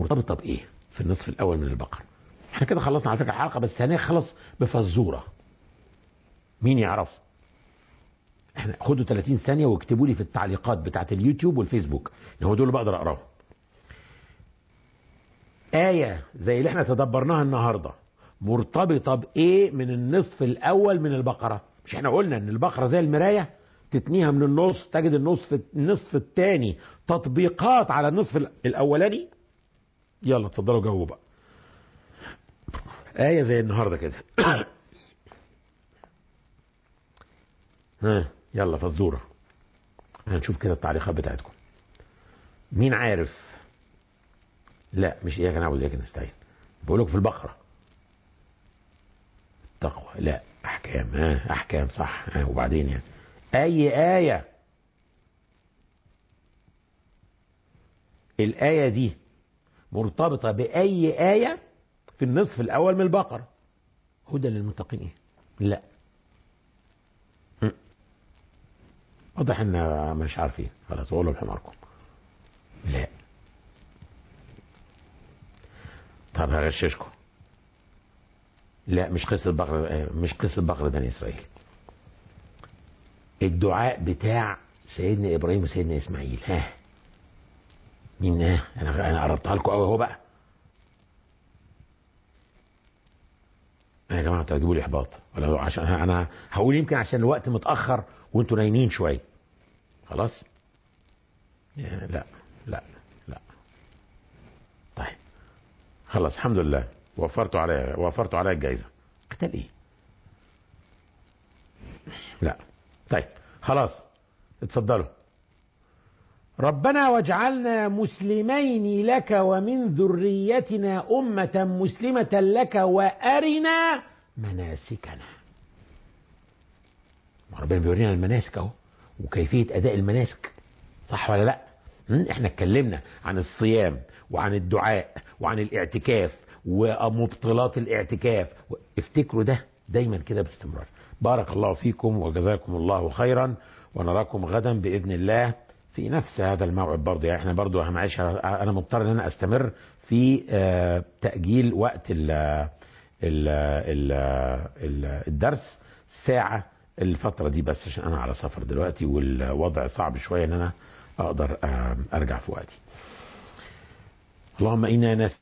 مرتبطه بايه في النصف الاول من البقره احنا كده خلصنا على فكره الحلقه بس هنخلص بفزوره مين يعرف احنا خدوا 30 ثانيه واكتبوا لي في التعليقات بتاعت اليوتيوب والفيسبوك اللي هو دول اللي بقدر اقراهم آية زي اللي احنا تدبرناها النهاردة مرتبطة بإيه من النصف الأول من البقرة مش احنا قلنا ان البقرة زي المراية تتنيها من النص تجد النصف النصف الثاني تطبيقات على النصف الأولاني يلا اتفضلوا جاوبوا بقى آية زي النهاردة كده ها يلا فزورة هنشوف كده التعليقات بتاعتكم مين عارف لا مش اياك نعبد واياك نستعين بقول لك في البقره التقوى لا احكام ها احكام صح ها وبعدين يعني اي ايه الايه دي مرتبطه باي ايه في النصف الاول من البقره هدى للمتقين ايه لا م. واضح ان مش عارفين خلاص قولوا بحماركم لا طب هغششكم لا مش قصة بقرة مش قصة بقرة بني إسرائيل الدعاء بتاع سيدنا إبراهيم وسيدنا إسماعيل ها مين ها أنا أنا قربتها لكم قوي أهو بقى يا جماعة تجيبوا لي إحباط ولا عشان أنا هقول يمكن عشان الوقت متأخر وأنتوا نايمين شوية خلاص لا لا لا طيب خلاص الحمد لله وفرتوا عليا وفرتوا عليا الجائزه قتال ايه لا طيب خلاص اتفضلوا ربنا واجعلنا مسلمين لك ومن ذريتنا أمة مسلمة لك وأرنا مناسكنا ربنا بيورينا المناسك اهو وكيفية أداء المناسك صح ولا لا احنا اتكلمنا عن الصيام وعن الدعاء وعن الاعتكاف ومبطلات الاعتكاف افتكروا ده دايما كده باستمرار بارك الله فيكم وجزاكم الله خيرا ونراكم غدا باذن الله في نفس هذا الموعد برضه يعني احنا برضه معلش انا مضطر ان انا استمر في تاجيل وقت ال ال ال الدرس ساعه الفتره دي بس عشان انا على سفر دلوقتي والوضع صعب شويه ان انا اقدر ارجع في وقتي اللهم انا نس